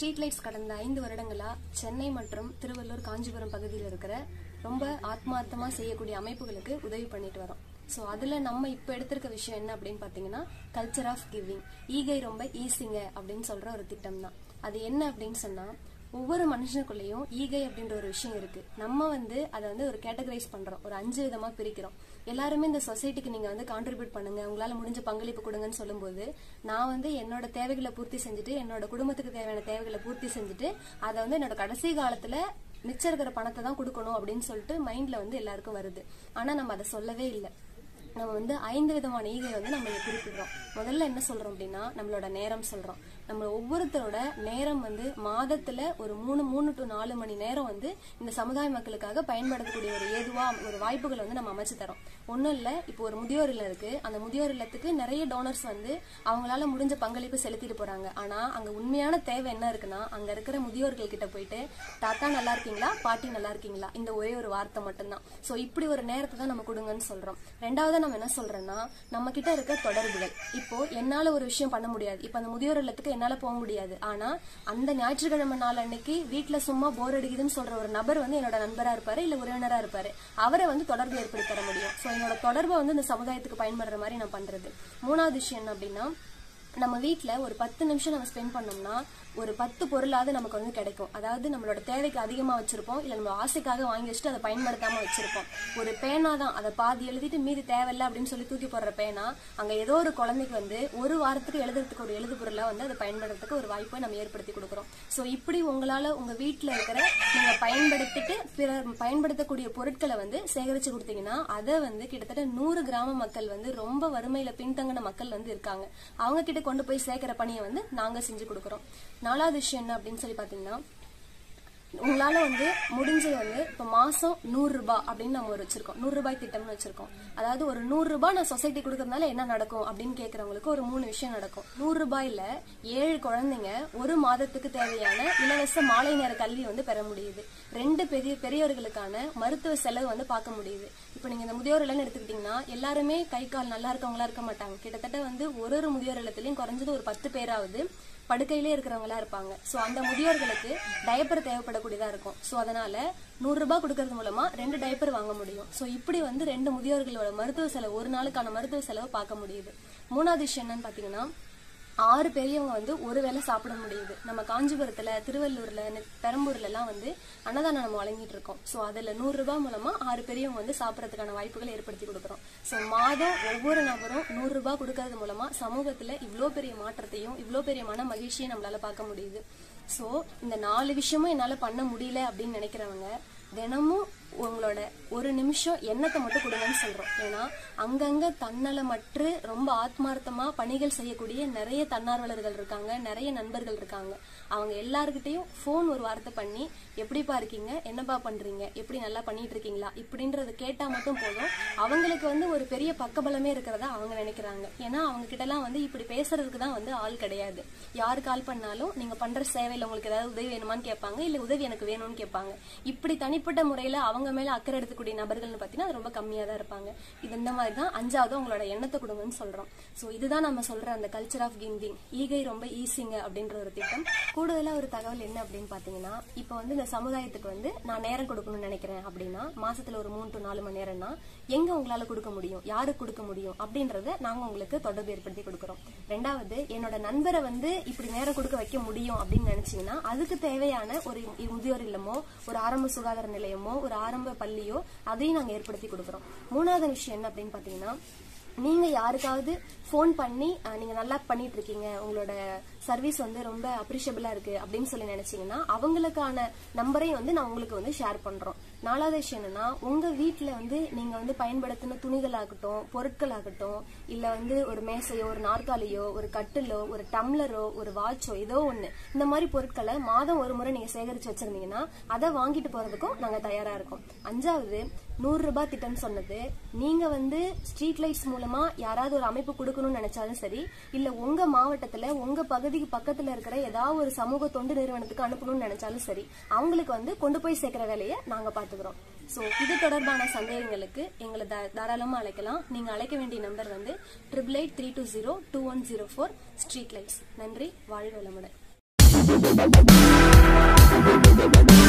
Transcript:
street lights கடந்த ஐந்து வருடங்களா சென்னை மற்றும் திருவள்ளூர் காஞ்சிபுரம் பகுதியில் இருக்கிற ரொம்ப ஆத்மார்த்தமா செய்யக்கூடிய அமைப்புகளுக்கு உதவி பண்ணிட்டு வரோம் ஸோ அதுல நம்ம இப்போ எடுத்திருக்க விஷயம் என்ன அப்படின்னு பார்த்தீங்கன்னா கல்ச்சர் ஆஃப் கிவிங் ஈகை ரொம்ப ஈஸிங்க அப்படின்னு சொல்ற ஒரு திட்டம் தான் அது என்ன அப்படின்னு சொன்னா ஒவ்வொரு மனுஷனுக்குள்ளேயும் ஈகை அப்படின்ற ஒரு விஷயம் இருக்கு நம்ம வந்து அதை வந்து ஒரு கேட்டகரைஸ் பண்றோம் ஒரு அஞ்சு விதமா பிரிக்கிறோம் எல்லாருமே இந்த சொசைட்டிக்கு நீங்க வந்து கான்ட்ரிபியூட் பண்ணுங்க உங்களால முடிஞ்ச பங்களிப்பு கொடுங்கன்னு சொல்லும்போது நான் வந்து என்னோட தேவைகளை பூர்த்தி செஞ்சுட்டு என்னோட குடும்பத்துக்கு தேவையான தேவைகளை பூர்த்தி செஞ்சுட்டு அதை வந்து என்னோட கடைசி காலத்துல மிச்சம் இருக்கிற பணத்தை தான் கொடுக்கணும் அப்படின்னு சொல்லிட்டு மைண்ட்ல வந்து எல்லாருக்கும் வருது ஆனா நம்ம அதை சொல்லவே இல்லை நம்ம வந்து ஐந்து விதமான ஈகை வந்து நம்ம இங்க குறிப்பிடுறோம் முதல்ல என்ன சொல்றோம் அப்படின்னா நம்மளோட நேரம் சொல்றோம் நம்ம ஒவ்வொருத்தரோட நேரம் வந்து மாதத்துல ஒரு மூணு மூணு டு நாலு மணி நேரம் வந்து இந்த சமுதாய மக்களுக்காக பயன்படுத்தக்கூடிய ஒரு ஏதுவா ஒரு வாய்ப்புகளை வந்து நம்ம அமைச்சு தரோம் ஒண்ணும் இல்ல இப்போ ஒரு முதியோர் இல்லம் இருக்கு அந்த முதியோர் இல்லத்துக்கு நிறைய டோனர்ஸ் வந்து அவங்களால முடிஞ்ச பங்களிப்பு செலுத்திட்டு போறாங்க ஆனா அங்க உண்மையான தேவை என்ன இருக்குன்னா அங்க இருக்கிற முதியோர்கள் கிட்ட போயிட்டு தாத்தா நல்லா இருக்கீங்களா பாட்டி நல்லா இருக்கீங்களா இந்த ஒரே ஒரு வார்த்தை மட்டும்தான் சோ இப்படி ஒரு நேரத்தை தான் நம்ம கொடுங்கன்னு சொல்றோம் ரெண்டாவது நம்ம என்ன சொல்றோம்னா நம்ம கிட்ட இருக்க தொடர்புகள் இப்போ என்னால ஒரு விஷயம் பண்ண முடியாது இப்ப அந்த முதியோர் இல்லத்துக்கு என்னால போக முடியாது ஆனா அந்த ஞாயிற்றுக்கிழமை நாள் அன்னைக்கு வீட்டுல சும்மா போர் அடிக்குதுன்னு சொல்ற ஒரு நபர் வந்து என்னோட நண்பரா இருப்பாரு இல்ல உறவினரா இருப்பாரு அவரை வந்து தொடர்பு ஏற்படுத்தி தர முடியும் சோ என்னோட தொடர்பை வந்து இந்த சமுதாயத்துக்கு பயன்படுற மாதிரி நான் பண்றது மூணாவது விஷயம் என்ன அப்படின்னா நம்ம வீட்ல ஒரு பத்து நிமிஷம் நம்ம ஸ்பெண்ட் பண்ணோம்னா ஒரு பத்து பொருளாவது நமக்கு வந்து கிடைக்கும் அதாவது நம்மளோட தேவைக்கு அதிகமா வச்சிருப்போம் இல்ல நம்ம ஆசைக்காக வாங்கி வச்சுட்டு அதை பயன்படுத்தாம வச்சிருப்போம் ஒரு பேனா தான் அதை பாதி எழுதிட்டு மீதி தேவையில்ல அப்படின்னு சொல்லி தூக்கி போடுற பேனா அங்க ஏதோ ஒரு குழந்தைக்கு வந்து ஒரு வாரத்துக்கு எழுதுறதுக்கு ஒரு எழுது பொருளா வந்து அதை பயன்படுறதுக்கு ஒரு வாய்ப்பை நம்ம ஏற்படுத்தி கொடுக்குறோம் சோ இப்படி உங்களால உங்க வீட்ல இருக்கிற நீங்க பயன்படுத்திட்டு பிறர் பயன்படுத்தக்கூடிய பொருட்களை வந்து சேகரிச்சு கொடுத்தீங்கன்னா அதை வந்து கிட்டத்தட்ட நூறு கிராம மக்கள் வந்து ரொம்ப வறுமையில பின்தங்கின மக்கள் வந்து இருக்காங்க அவங்க கிட்ட கொண்டு போய் சேர்க்கிற பணியை வந்து நாங்க செஞ்சு கொடுக்குறோம் நாலாவது விஷயம் என்ன அப்படின்னு சொல்லி பாத்தீங்கன்னா உங்களால வந்து முடிஞ்சது வந்து இப்ப மாசம் நூறு ரூபாய் அப்படின்னு நம்ம ஒரு வச்சிருக்கோம் நூறு ரூபாய் திட்டம்னு வச்சிருக்கோம் அதாவது ஒரு நூறு ரூபாய் நான் சொசைட்டி கொடுக்கறதுனால என்ன நடக்கும் அப்படின்னு கேக்குறவங்களுக்கு ஒரு மூணு விஷயம் நடக்கும் நூறு ரூபாயில ஏழு குழந்தைங்க ஒரு மாதத்துக்கு தேவையான இலவச மாலை நேர கல்வி வந்து பெற முடியுது ரெண்டு பெரிய பெரியவர்களுக்கான மருத்துவ செலவு வந்து பார்க்க முடியுது இப்ப நீங்க இந்த முதியோர் இல்லம்னு எடுத்துக்கிட்டீங்கன்னா எல்லாருமே கை கால் நல்லா இருக்கவங்களா இருக்க மாட்டாங்க கிட்டத்தட்ட வந்து ஒரு ஒரு முதியோர் இல்லத்திலயும் குறைஞ்சது ஒரு பத்து பேராவது படுக்கையிலே இருக்கிறவங்களா இருப்பாங்க சோ அந்த முதியோர்களுக்கு டயப்பர் தேவைப்படக்கூடியதா இருக்கும் சோ அதனால நூறு ரூபாய் கொடுக்கறது மூலமா ரெண்டு டயப்பர் வாங்க முடியும் சோ இப்படி வந்து ரெண்டு முதியோர்களோட மருத்துவ செலவு ஒரு நாளுக்கான மருத்துவ செலவு பார்க்க முடியுது மூணாவது விஷயம் என்னன்னு பாத்தீங்கன்னா ஆறு பெரியவங்க வந்து ஒரு வேளை சாப்பிட முடியுது நம்ம காஞ்சிபுரத்துல திருவள்ளூர்ல நெ- பெரம்பூர்ல எல்லாம் வந்து அன்னதானம் நம்ம வழங்கிட்டு இருக்கோம் சோ அதுல நூறு ரூபாய் மூலமா ஆறு பெரியவங்க வந்து சாப்பிடறதுக்கான வாய்ப்புகளை ஏற்படுத்தி கொடுக்குறோம் சோ மாதம் ஒவ்வொரு நபரும் நூறு ரூபாய் கொடுக்கறது மூலமா சமூகத்துல இவ்ளோ பெரிய மாற்றத்தையும் இவ்ளோ பெரிய மன மகிழ்ச்சியை நம்மளால பார்க்க முடியுது சோ இந்த நாலு விஷயமும் என்னால பண்ண முடியல அப்படின்னு நினைக்கிறவங்க தினமும் உங்களோட ஒரு நிமிஷம் எண்ணத்தை மட்டும் கொடுங்கன்னு சொல்றோம் ஏன்னா அங்கங்க தன்னலமற்று ரொம்ப ஆத்மார்த்தமா பணிகள் செய்யக்கூடிய நிறைய தன்னார்வலர்கள் இருக்காங்க நிறைய நண்பர்கள் இருக்காங்க அவங்க எல்லார்கிட்டயும் ஃபோன் ஒரு வார்த்தை பண்ணி எப்படிப்பா இருக்கீங்க என்னப்பா பண்றீங்க எப்படி நல்லா பண்ணிட்டு இருக்கீங்களா இப்படின்றது கேட்டா மட்டும் போதும் அவங்களுக்கு வந்து ஒரு பெரிய பக்கபலமே இருக்கிறதா அவங்க நினைக்கிறாங்க ஏன்னா அவங்க கிட்ட எல்லாம் வந்து இப்படி பேசுறதுக்கு தான் வந்து ஆள் கிடையாது யார் கால் பண்ணாலும் நீங்க பண்ற சேவையில உங்களுக்கு ஏதாவது உதவி வேணுமான்னு கேட்பாங்க இல்ல உதவி எனக்கு வேணும்னு கேட்பாங்க இப்படி தனிப்பட்ட முறையில அவங்க மேல அக்கறை எடுத்துக்கூடிய நபர்கள்னு பாத்தீங்கன்னா அது ரொம்ப கம்மியா தான் இருப்பாங்க இது இந்த மாதிரி தான் அஞ்சாவது உங்களோட எண்ணத்தை கொடுங்கன்னு சொல்றோம் சோ இதுதான் நம்ம சொல்ற அந்த கல்ச்சர் ஆஃப் கிவிங் ஈகை ரொம்ப ஈஸிங்க அப்படின்ற ஒரு திட்டம் கூடுதலா ஒரு தகவல் என்ன அப்படின்னு பாத்தீங்கன்னா இப்போ வந்து இந்த சமுதாயத்துக்கு வந்து நான் நேரம் கொடுக்கணும்னு நினைக்கிறேன் அப்படின்னா மாசத்துல ஒரு மூணு டு நாலு மணி நேரம்னா எங்க உங்களால கொடுக்க முடியும் யாருக்கு கொடுக்க முடியும் அப்படின்றத நாங்க உங்களுக்கு தொடர்பு ஏற்படுத்தி கொடுக்குறோம் ரெண்டாவது என்னோட நண்பரை வந்து இப்படி நேரம் கொடுக்க வைக்க முடியும் அப்படின்னு நினைச்சீங்கன்னா அதுக்கு தேவையான ஒரு இ- முதியோர் இல்லமோ ஒரு ஆரம்ப சுகாதார நிலையமோ ஒரு ஆரம்ப பள்ளியோ அதையும் நாங்க ஏற்படுத்தி கொடுக்குறோம் மூணாவது விஷயம் என்ன அப்படின்னு பாத்தீங்கன்னா நீங்க யாருக்காவது ஃபோன் பண்ணி அஹ், நீங்க நல்லா பண்ணிட்டு இருக்கீங்க உங்களோட சர்வீஸ் வந்து ரொம்ப அப்ரிஷியபிளா இருக்கு அப்படின்னு சொல்லி நினைச்சீங்கன்னா அவங்களுக்கான நம்பரையும் வந்து நான் உங்களுக்கு வந்து ஷேர் பண்றோம் நாலாவது விஷயம் என்னன்னா உங்க வீட்ல வந்து நீங்க வந்து பயன்படுத்தின துணிகளாகட்டும் பொருட்களாகட்டும் இல்ல வந்து ஒரு மேசையோ ஒரு நாற்காலியோ ஒரு கட்டிலோ ஒரு டம்ளரோ ஒரு வாட்சோ ஏதோ ஒண்ணு இந்த மாதிரி பொருட்களை மாதம் ஒரு முறை நீங்க சேகரிச்சு வச்சிருந்தீங்கன்னா அதை வாங்கிட்டு போறதுக்கும் நாங்க தயாரா இருக்கோம் அஞ்சாவது நூறு ரூபாய் திட்டம் சொன்னது நீங்க வந்து ஸ்ட்ரீட் லைட்ஸ் மூலமா யாராவது ஒரு அமைப்பு கொடுக்கணும்னு நினைச்சாலும் சரி இல்ல உங்க மாவட்டத்துல உங்க பகுதிக்கு பக்கத்துல இருக்கிற ஏதாவது ஒரு சமூக தொண்டு நிறுவனத்துக்கு அனுப்பணும்னு நினைச்சாலும் சரி அவங்களுக்கு வந்து கொண்டு போய் சேர்க்கிற வேலையை நாங்க பாத்துக்கிறோம் சோ இது தொடர்பான சந்தேகங்களுக்கு எங்களை தா- தாராளமா அழைக்கலாம் நீங்க அழைக்க வேண்டிய நம்பர் வந்து triple eight three two zero two one zero four street lights நன்றி வாழ்க வளமுடன் Thank